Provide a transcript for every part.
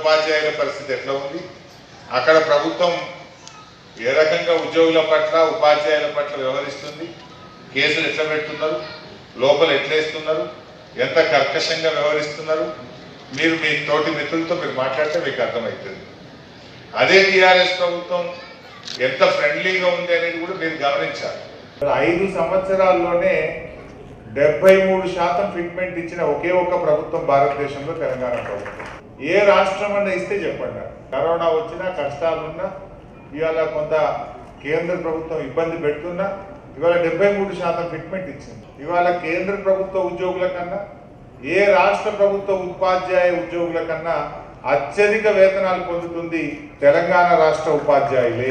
ఉపాధ్యాయుల పరిస్థితి ఎట్లా ఉంది అక్కడ ప్రభుత్వం ఏ రకంగా ఉద్యోగుల పట్ల ఉపాధ్యాయుల పట్ల వ్యవహరిస్తుంది కేసులు ఎట్లా పెడుతున్నారు లోపల ఎట్లేస్తున్నారు ఎంత కర్కశంగా వ్యవహరిస్తున్నారు మీరు మీ తోటి మిత్రులతో మీరు మాట్లాడితే మీకు అర్థమవుతుంది అదే టీఆర్ఎస్ ప్రభుత్వం ఎంత ఫ్రెండ్లీగా ఉంది అనేది కూడా మీరు గమనించాలి ఐదు సంవత్సరాల్లోనే డెబ్బై మూడు శాతం ఫిట్మెంట్ ఇచ్చిన ఒకే ఒక్క ప్రభుత్వం భారతదేశంలో తెలంగాణ ప్రభుత్వం ఏ రాష్ట్రం అన్న ఇస్తే చెప్పండి కరోనా వచ్చినా కష్టాలున్నా ఇవాళ కొంత కేంద్ర ప్రభుత్వం ఇబ్బంది పెడుతున్నా ఇవాళ డెబ్బై మూడు శాతం ఫిట్మెంట్ ఇచ్చింది ఇవాళ కేంద్ర ప్రభుత్వ ఉద్యోగుల కన్నా ఏ రాష్ట్ర ప్రభుత్వ ఉపాధ్యాయ ఉద్యోగుల కన్నా అత్యధిక వేతనాలు పొందుతుంది తెలంగాణ రాష్ట్ర ఉపాధ్యాయులే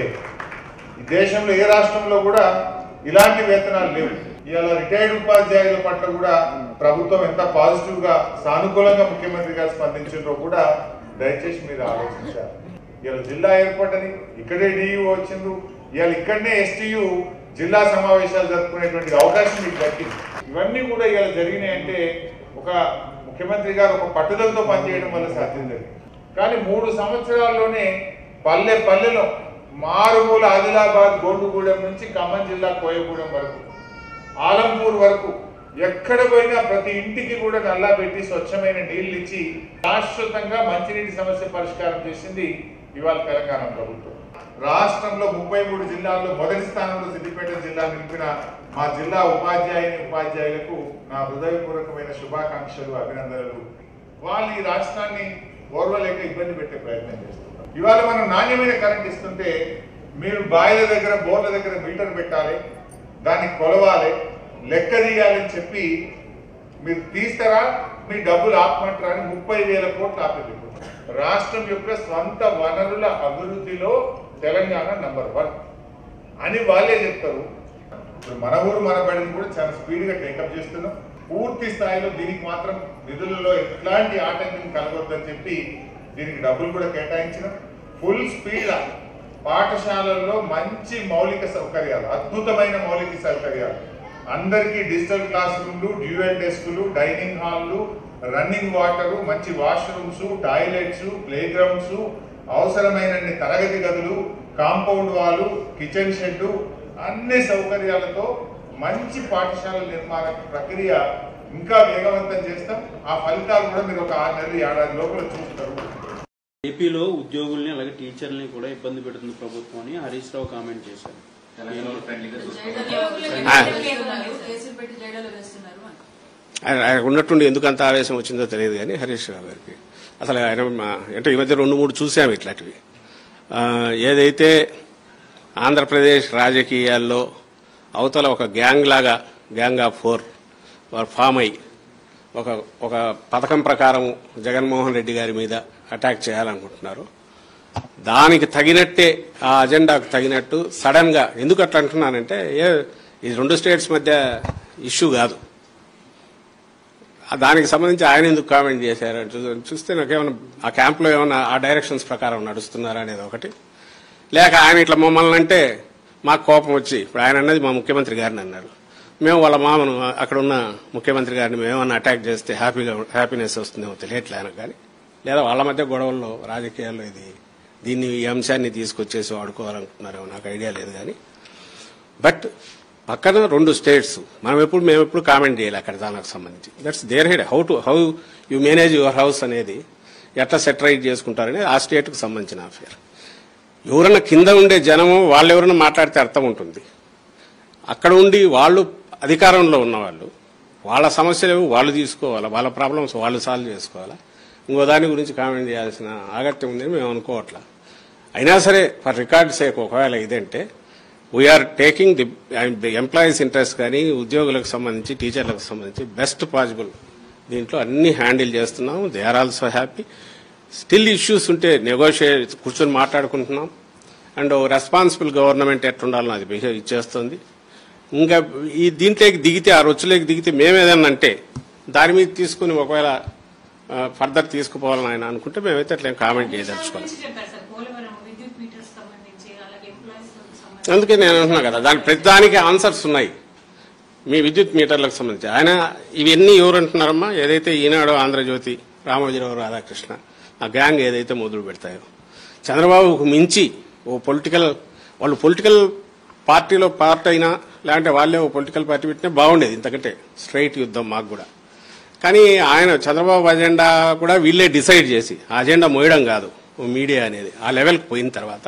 ఈ దేశంలో ఏ రాష్ట్రంలో కూడా ఇలాంటి వేతనాలు లేవు ఇవాళ రిటైర్డ్ ఉపాధ్యాయుల పట్ల కూడా ప్రభుత్వం ఎంత పాజిటివ్ గా సానుకూలంగా ముఖ్యమంత్రి గారు స్పందించారో కూడా దయచేసి మీరు ఆలోచించాలి ఇవాళ జిల్లా ఏర్పడ్డది ఇక్కడే డియు వచ్చిండ్రు ఇవాళ ఇక్కడనే ఎస్టీయు జిల్లా సమావేశాలు జరుపుకునేటువంటి అవకాశం మీకు దక్కింది ఇవన్నీ కూడా ఇవాళ జరిగినాయంటే ఒక ముఖ్యమంత్రి గారు ఒక పట్టుదలతో పనిచేయడం వల్ల సాధ్యం జరిగింది కానీ మూడు సంవత్సరాల్లోనే పల్లె పల్లెలో మారుమూల ఆదిలాబాద్ గోండుగూడెం నుంచి ఖమ్మం జిల్లా కోయగూడెం వరకు ఆలంపూర్ వరకు ఎక్కడ పోయినా ప్రతి ఇంటికి కూడా నల్లా పెట్టి స్వచ్ఛమైన నీళ్లు ఇచ్చి శాశ్వతంగా మంచినీటి సమస్య పరిష్కారం చేసింది ఇవాళ తెలంగాణ ప్రభుత్వం రాష్ట్రంలో ముప్పై మూడు జిల్లాల్లో మొదటి స్థానంలో సిద్దిపేట జిల్లా నిలిపిన మా జిల్లా ఉపాధ్యాయుని ఉపాధ్యాయులకు నా హృదయపూర్వకమైన శుభాకాంక్షలు అభినందనలు వాళ్ళు ఈ రాష్ట్రాన్ని ఓర్వలేక ఇబ్బంది పెట్టే ప్రయత్నం చేస్తున్నారు ఇవాళ మనం నాణ్యమైన కరెంట్ ఇస్తుంటే మీరు బాయిల దగ్గర బోర్ల దగ్గర మీటర్ పెట్టాలి దాన్ని కొలవాలి లెక్క తీయాలని చెప్పి మీరు తీస్తారా మీ డబ్బులు ఆపమంటారా అని ముప్పై వేల కోట్లు ఆపేది రాష్ట్రం యొక్క స్వంత వనరుల అభివృద్ధిలో తెలంగాణ నంబర్ వన్ అని వాళ్ళే చెప్తారు ఇప్పుడు మన ఊరు మన బడిని కూడా చాలా స్పీడ్గా టేకప్ చేస్తున్నాం పూర్తి స్థాయిలో దీనికి మాత్రం నిధులలో ఎట్లాంటి ఆటంకం కలగొద్దని చెప్పి దీనికి డబ్బులు కూడా కేటాయించినాం ఫుల్ స్పీడ్ పాఠశాలల్లో మంచి మౌలిక సౌకర్యాలు అద్భుతమైన మౌలిక సౌకర్యాలు అందరికీ డిజిటల్ క్లాస్ రూమ్లు డ్యూయల్ డెస్కులు డైనింగ్ హాల్లు రన్నింగ్ వాటరు మంచి వాష్రూమ్స్ టాయిలెట్స్ ప్లే గ్రౌండ్స్ అవసరమైనన్ని తరగతి గదులు కాంపౌండ్ వాలు కిచెన్ షెడ్ అన్ని సౌకర్యాలతో మంచి పాఠశాల నిర్మాణ ప్రక్రియ ఇంకా వేగవంతం చేస్తాం ఆ ఫలితాలు కూడా మీరు ఒక ఆరు నెలలు ఏడాది లోపల చూస్తారు ఏపీలో ఉద్యోగుల్ని అలాగే టీచర్లని కూడా ఇబ్బంది పెడుతుంది ప్రభుత్వం అని హరీష్ రావు కామెంట్ చేశారు తెలంగాణలో ఫ్రెండ్లీగా చూసుకోవాలి కేసులు పెట్టి జైల్లో వేస్తున్నారు అని ఆయన ఆయన ఉన్నట్టుండి ఎందుకు అంత ఆవేశం వచ్చిందో తెలియదు కానీ హరీష్ రావు గారికి అసలు ఆయన మా- అంటే ఈ మధ్య రెండు మూడు చూసాము ఇట్లాంటివి ఆ, ఏదైతే ఆంధ్రప్రదేశ్ రాజకీయాల్లో అవతల ఒక గ్యాంగ్ లాగా గ్యాంగ్ ఆఫ్ ఫోర్ వారు ఫామ్ అయ్యి ఒక ఒక పథకం ప్రకారం జగన్మోహన్ రెడ్డి గారి మీద అటాక్ చేయాలనుకుంటున్నారు దానికి తగినట్టే ఆ అజెండాకు తగినట్టు సడన్ గా ఎందుకు అట్లా అంటున్నానంటే ఏ ఈ రెండు స్టేట్స్ మధ్య ఇష్యూ కాదు ఆ దానికి సంబంధించి ఆయన ఎందుకు కామెంట్ చేశారు అని చూ- చూస్తే నాకేమన్నా ఆ క్యాంప్లో ఏమన్నా ఆ డైరెక్షన్స్ ప్రకారం నడుస్తున్నారా అనేది ఒకటి లేక ఆయన ఇట్లా మమ్మల్ని అంటే మాకు కోపం వచ్చి ఇప్పుడు ఆయన అన్నది మా ముఖ్యమంత్రి గారిని అన్నారు మేము వాళ్ళ మామను అక్కడ ఉన్న ముఖ్యమంత్రి గారిని మేమన్నా అటాక్ చేస్తే హ్యాపీగా హ్యాపీనెస్ వస్తుందేమో తెలియట్లే ఆయనకు కానీ లేదా వాళ్ళ మధ్య గొడవల్లో రాజకీయాల్లో ఇది దీన్ని ఈ అంశాన్ని తీసుకొచ్చేసి వాడుకోవాలనుకుంటున్నారేమో నాకు ఐడియా లేదు కానీ బట్ పక్కన రెండు స్టేట్స్ మనం ఎప్పుడు మేము ఎప్పుడు కామెంట్ చేయాలి అక్కడ దానికి సంబంధించి that's their head how to how you manage your house అనేది ఎట్లా సెటరైట్ చేసుకుంటారనేది ఆ స్టేట్కి సంబంధించిన అఫేర్ ఎవరన్నా కింద ఉండే జనము వాళ్ళు ఎవరైనా మాట్లాడితే అర్థం ఉంటుంది అక్కడ ఉండి వాళ్ళు అధికారంలో ఉన్నవాళ్ళు వాళ్ళ సమస్యలు వాళ్ళు తీసుకోవాలా వాళ్ళ ప్రాబ్లమ్స్ వాళ్ళు సాల్వ్ చేసుకోవాలా ఇంకో దాని గురించి కామెంట్ చేయాల్సిన ఆగత్యం ఉందని మేము అనుకోవట్లా అయినా సరే ఫర్ రికార్డ్ సేక్ ఒకవేళ ఇదంటే we're taking the employees interest కానీ ఉద్యోగులకు సంబంధించి టీచర్లకు సంబంధించి బెస్ట్ పాసిబుల్ దీంట్లో అన్ని హ్యాండిల్ చేస్తున్నాం they are also happy still issues ఉంటే నెగోషియేట్ కూర్చొని మాట్లాడుకుంటున్నాం అండ్ రెస్పాన్సిబుల్ గవర్నమెంట్ ఎట్లుండాలని అది బిహేవ్ ఇచ్చేస్తుంది ఇంకా ఈ దీంట్లోకి దిగితే ఆ రొచ్చులోకి దిగితే మేమేదన్నా అంటే దాని మీద తీసుకుని ఒకవేళ ఫర్దర్ తీసుకుపోవాలని ఆయన అనుకుంటే మేమైతే అట్లా కామెంట్ చేయదలుచుకోవాలి గురించి చెప్పారు సార్ పోలవరం విద్యుత్ మీటర్స్ సంబంధించి అలాగే ఎంప్లాయీస్ సంబంధించి అందుకే నేను అంటున్నా కదా దాని ప్రతిదానికి ఆన్సర్స్ ఉన్నాయి మీ విద్యుత్ మీటర్లకు సంబంధించి ఆయన ఇవన్నీ ఎవరు అంటున్నారమ్మా ఏదైతే ఈనాడు ఆంధ్రజ్యోతి రామోజీరావు రాధాకృష్ణ ఆ గ్యాంగ్ ఏదైతే మొదలు పెడతాయో చంద్రబాబుకు మించి ఓ పొలిటికల్ వాళ్ళు పొలిటికల్ పార్టీలో పార్ట్ అయినా లేదంటే వాళ్ళే ఓ పొలిటికల్ పార్టీ పెట్టినా బాగుండేది ఇంతకంటే స్ట్రైట్ యుద్ధం మాకు కూడా కానీ ఆయన చంద్రబాబు అజెండా కూడా వీళ్ళే డిసైడ్ చేసి ఆ అజెండా మోయడం కాదు ఓ మీడియా అనేది ఆ లెవెల్కి పోయిన తర్వాత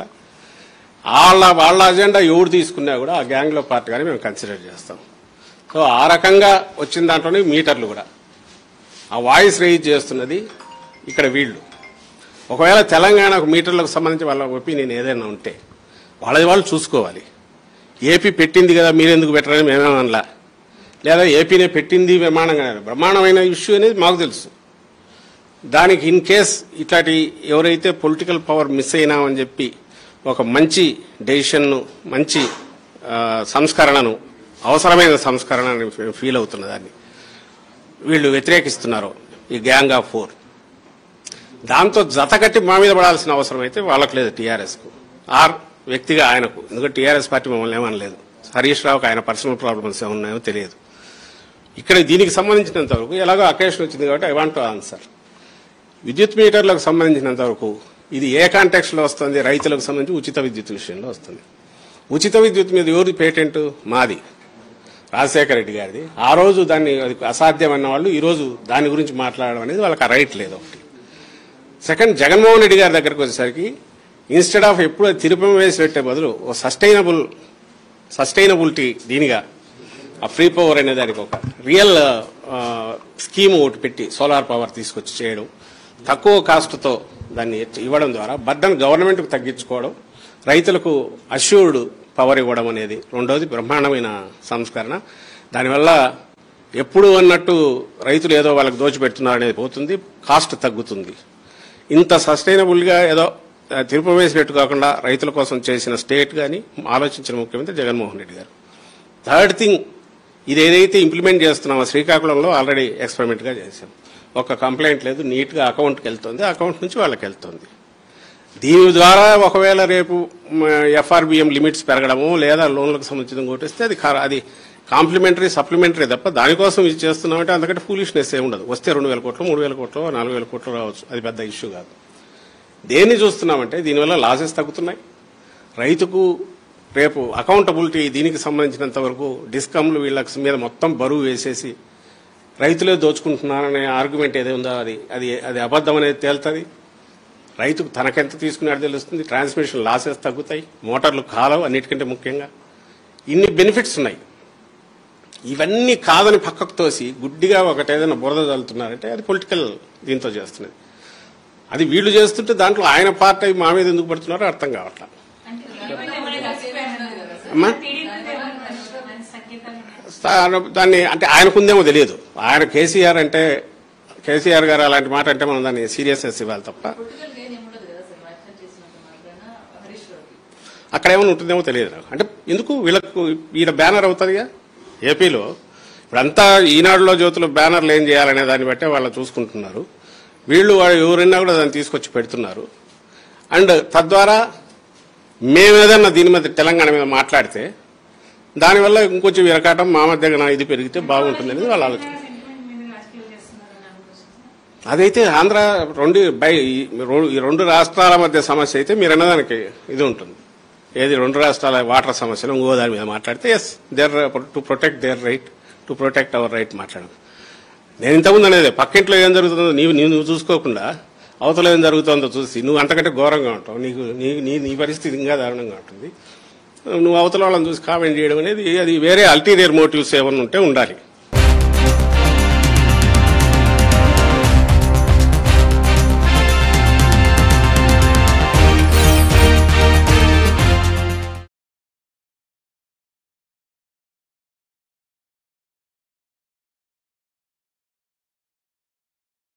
వాళ్ళ వాళ్ళ అజెండా ఎవరు తీసుకున్నా కూడా ఆ గ్యాంగ్లో పార్టీగానే మేము కన్సిడర్ చేస్తాం సో ఆ రకంగా వచ్చిన దాంట్లోనే మీటర్లు కూడా ఆ వాయిస్ రేజ్ చేస్తున్నది ఇక్కడ వీళ్ళు ఒకవేళ తెలంగాణకు మీటర్లకు సంబంధించి వాళ్ళ ఒపీనియన్ ఏదైనా ఉంటే వాళ్ళది వాళ్ళు చూసుకోవాలి ఏపీ పెట్టింది కదా మీరెందుకు పెట్టరని మేమేమనలా లేదా ఏపీనే పెట్టింది బ్రహ్మాండంగా బ్రహ్మాండమైన ఇష్యూ అనేది మాకు తెలుసు దానికి ఇన్ కేస్ ఇట్లాంటి ఎవరైతే పొలిటికల్ పవర్ మిస్ అయినామని చెప్పి ఒక మంచి డెసిషన్ను మంచి ఆ, సంస్కరణను అవసరమైన సంస్కరణని ఫీల్ అవుతున్న దాన్ని వీళ్ళు వ్యతిరేకిస్తున్నారు ఈ గ్యాంగ్ ఆఫ్ ఫోర్ దాంతో జతకట్టి మా మీద పడాల్సిన అవసరం అయితే వాళ్ళకు లేదు టీఆర్ఎస్కు ఆర్ వ్యక్తిగా ఆయనకు ఎందుకంటే టీఆర్ఎస్ పార్టీ మమ్మల్ని ఏమనలేదు హరీష్ రావుకి ఆయన పర్సనల్ ప్రాబ్లమ్స్ ఏమున్నాయో తెలియదు ఇక్కడ దీనికి సంబంధించినంత వరకు ఎలాగో అకేషన్ వచ్చింది కాబట్టి ఐ వాంట్ టు ఆన్సర్ విద్యుత్ మీటర్లకు సంబంధించినంత వరకు ఇది ఏ కాంటాక్స్ లో వస్తుంది రైతులకు సంబంధించి ఉచిత విద్యుత్ విషయంలో వస్తుంది ఉచిత విద్యుత్ మీద ఎవరి పేటెంట్ మాది రాజశేఖర రెడ్డి గారిది ఆ రోజు దాన్ని అది అసాధ్యం అన్న వాళ్ళు ఈ రోజు దాని గురించి మాట్లాడడం అనేది వాళ్ళకి ఆ రైట్ లేదు ఒకటి సెకండ్ జగన్మోహన్ రెడ్డి గారి దగ్గరకు వచ్చేసరికి ఇన్స్టెడ్ ఆఫ్ ఎప్పుడు అది తిరుపతి వేసి పెట్టే బదులు ఓ సస్టైనబుల్ సస్టైనబిలిటీ దీనిగా ఆ ఫ్రీ పవర్ అనే దానికి ఒక రియల్ స్కీమ్ ఒకటి పెట్టి సోలార్ పవర్ తీసుకొచ్చి చేయడం తక్కువ కాస్ట్తో దాన్ని ఇవ్వడం ద్వారా బర్డన్ గవర్నమెంట్కు తగ్గించుకోవడం రైతులకు అష్యూర్డ్ పవర్ ఇవ్వడం అనేది రెండోది బ్రహ్మాండమైన సంస్కరణ దానివల్ల ఎప్పుడు అన్నట్టు రైతులు ఏదో వాళ్ళకి దోచిపెడుతున్నారు అనేది పోతుంది కాస్ట్ తగ్గుతుంది ఇంత సస్టైనబుల్గా ఏదో ఆ, తిరుపతి వేసినట్టు కాకుండా రైతుల కోసం చేసిన స్టేట్ కానీ ఆలోచించిన ముఖ్యమంత్రి జగన్మోహన్ రెడ్డి గారు థర్డ్ థింగ్ ఇది ఏదైతే ఇంప్లిమెంట్ చేస్తున్నామో శ్రీకాకుళంలో ఆల్రెడీ ఎక్స్పెరిమెంట్గా చేశాం ఒక కంప్లైంట్ లేదు నీట్గా అకౌంట్కి వెళ్తుంది అకౌంట్ నుంచి వాళ్ళకి వెళ్తుంది దీని ద్వారా ఒకవేళ రేపు ఎఫ్ఆర్బిఎం లిమిట్స్ పెరగడము లేదా లోన్లకు సంబంధించిన కొట్టిస్తే అది ఖరా- అది కాంప్లిమెంటరీ సప్లిమెంటరీ తప్ప దానికోసం ఇది చేస్తున్నామంటే అందుకంటే ఫూలిష్నెస్ ఏ ఉండదు వస్తే రెండు వేల కోట్లు మూడు వేల కోట్లు నాలుగు వేల కోట్లు రావచ్చు అది పెద్ద ఇష్యూ కాదు దేన్ని చూస్తున్నామంటే దీనివల్ల లాసెస్ తగ్గుతున్నాయి రైతుకు రేపు అకౌంటబిలిటీ దీనికి సంబంధించినంత వరకు డిస్కమ్లు వీళ్ళ మీద మొత్తం బరువు వేసేసి రైతులే దోచుకుంటున్నారనే ఆర్గ్యుమెంట్ ఏదో ఉందో అది అది అది అబద్ధం అనేది తేలుతుంది రైతుకు తనకెంత తీసుకున్నాడో తెలుస్తుంది ట్రాన్స్మిషన్ లాసెస్ తగ్గుతాయి మోటార్లు కాలవు అన్నిటికంటే ముఖ్యంగా ఇన్ని బెనిఫిట్స్ ఉన్నాయి ఇవన్నీ కాదని పక్కకు తోసి గుడ్డిగా ఒకటి ఏదైనా బురద చల్లుతున్నారంటే అది పొలిటికల్ దీంతో చేస్తున్నది అది వీళ్ళు చేస్తుంటే దాంట్లో ఆయన పార్ట్ అయి మా మీద ఎందుకు పడుతున్నారో అర్థం కావట్లా అంటే టీడీపీతో ఏమైనా కలిసిపోయారన్నారు కదా సార్. అమ్మా? టీడీపీతో ఏమైనా కలిసిపోయారని సంకేతాలు ఉన్నాయా? దా- దాన్ని అంటే ఆయనకుందేమో తెలియదు ఆయన కేసీఆర్ అంటే కేసీఆర్ గారు అలాంటి మాట అంటే మనం దాన్ని సీరియస్నెస్ ఇవ్వాలి తప్ప పొలిటికల్ గెయిన్ ఏముండదు కదా సార్ వ్యాఖ్యలు చేసినంత మాత్రాన హరీష్ రావుకి అక్కడ ఏమైనా ఉంటుందేమో తెలియదు నాకు అంటే ఎందుకు వీళ్ళకు ఈయన బ్యానర్ అవుతుందిగా ఏపీలో ఇప్పుడంతా ఈనాడులో జ్యోతులు బ్యానర్లు ఏం చేయాలనే దాన్ని బట్టే వాళ్ళు చూసుకుంటున్నారు వీళ్ళు వాళ్ళు ఎవరైనా కూడా దాన్ని తీసుకొచ్చి పెడుతున్నారు అండ్ తద్వారా మేము ఏదన్నా దీని మీద తెలంగాణ మీద మాట్లాడితే దానివల్ల ఇంకొంచెం విరకాటం మా మధ్య నా ఇది పెరిగితే బాగుంటుంది అనేది వాళ్ళ ఆలోచన సెంటిమెంట్ మీద రాజకీయాలు చేస్తున్నారని అనుకోవచ్చు అదైతే ఆంధ్ర రెండు బై ఈ రో- ఈ రెండు రాష్ట్రాల మధ్య సమస్య అయితే మీరు అన్నదానికి ఇది ఉంటుంది ఏది రెండు రాష్ట్రాల వాటర్ సమస్యలు ఇంకో దాని మీద మాట్లాడితే yes their to protect their right to protect our right మాట్లాడడం నేను ఇంతకుముందు అనేది పక్కింట్లో ఏం జరుగుతుందో నీవు నీవు నువ్వు చూసుకోకుండా అవతల ఏం జరుగుతుందో చూసి నువ్వు అంతకంటే ఘోరంగా ఉంటావు నీకు నీ నీ నీ పరిస్థితి ఇంకా దారుణంగా ఉంటుంది నువ్వు అవతల వాళ్ళని చూసి కామెంట్ చేయడం అనేది అది వేరే అల్టీరియర్ మోటివ్స్ ఏమైనా ఉంటే ఉండాలి